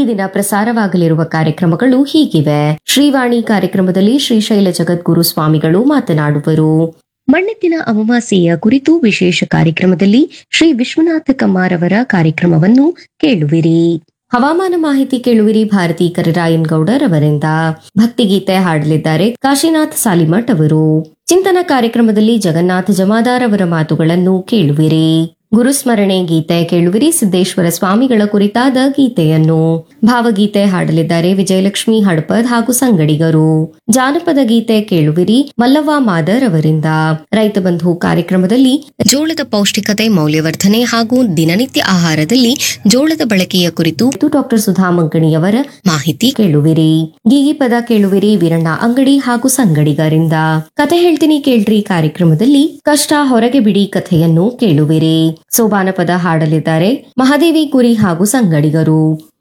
ದಿನ ಪ್ರಸಾರವಾಗಲಿರುವ ಕಾರ್ಯಕ್ರಮಗಳು ಹೀಗಿವೆ ಶ್ರೀವಾಣಿ ಕಾರ್ಯಕ್ರಮದಲ್ಲಿ ಶ್ರೀಶೈಲ ಜಗದ್ಗುರು ಸ್ವಾಮಿಗಳು ಮಾತನಾಡುವರು ಮಣ್ಣೆತ್ತಿನ ಅಮಾವಾಸ್ಯೆಯ ಕುರಿತು ವಿಶೇಷ ಕಾರ್ಯಕ್ರಮದಲ್ಲಿ ಶ್ರೀ ವಿಶ್ವನಾಥ ಕಮ್ಮಾರ್ ಅವರ ಕಾರ್ಯಕ್ರಮವನ್ನು ಕೇಳುವಿರಿ ಹವಾಮಾನ ಮಾಹಿತಿ ಕೇಳುವಿರಿ ಭಾರತಿ ಕರಿರಾಯನ್ ಗೌಡರ್ ಅವರಿಂದ ಭಕ್ತಿಗೀತೆ ಹಾಡಲಿದ್ದಾರೆ ಕಾಶಿನಾಥ್ ಸಾಲಿಮಠ್ ಅವರು ಚಿಂತನ ಕಾರ್ಯಕ್ರಮದಲ್ಲಿ ಜಗನ್ನಾಥ ಜಮಾದಾರ್ ಅವರ ಮಾತುಗಳನ್ನು ಕೇಳುವಿರಿ ಗುರುಸ್ಮರಣೆ ಗೀತೆ ಕೇಳುವಿರಿ ಸಿದ್ದೇಶ್ವರ ಸ್ವಾಮಿಗಳ ಕುರಿತಾದ ಗೀತೆಯನ್ನು ಭಾವಗೀತೆ ಹಾಡಲಿದ್ದಾರೆ ವಿಜಯಲಕ್ಷ್ಮಿ ಹಡಪದ್ ಹಾಗೂ ಸಂಗಡಿಗರು ಜಾನಪದ ಗೀತೆ ಕೇಳುವಿರಿ ಮಲ್ಲವ್ವ ಮಾದರ್ ಅವರಿಂದ ರೈತ ಬಂಧು ಕಾರ್ಯಕ್ರಮದಲ್ಲಿ ಜೋಳದ ಪೌಷ್ಟಿಕತೆ ಮೌಲ್ಯವರ್ಧನೆ ಹಾಗೂ ದಿನನಿತ್ಯ ಆಹಾರದಲ್ಲಿ ಜೋಳದ ಬಳಕೆಯ ಕುರಿತು ಡಾಕ್ಟರ್ ಸುಧಾ ಮಂಗಣಿಯವರ ಮಾಹಿತಿ ಕೇಳುವಿರಿ ಗೀಗಿ ಪದ ಕೇಳುವಿರಿ ವೀರಣ್ಣ ಅಂಗಡಿ ಹಾಗೂ ಸಂಗಡಿಗರಿಂದ ಕತೆ ಹೇಳ್ತೀನಿ ಕೇಳ್ರಿ ಕಾರ್ಯಕ್ರಮದಲ್ಲಿ ಕಷ್ಟ ಹೊರಗೆ ಬಿಡಿ ಕಥೆಯನ್ನು ಕೇಳುವಿರಿ ಸೋಬಾನ ಪದ ಹಾಡಲಿದ್ದಾರೆ ಮಹಾದೇವಿ ಕುರಿ ಹಾಗೂ ಸಂಗಡಿಗರು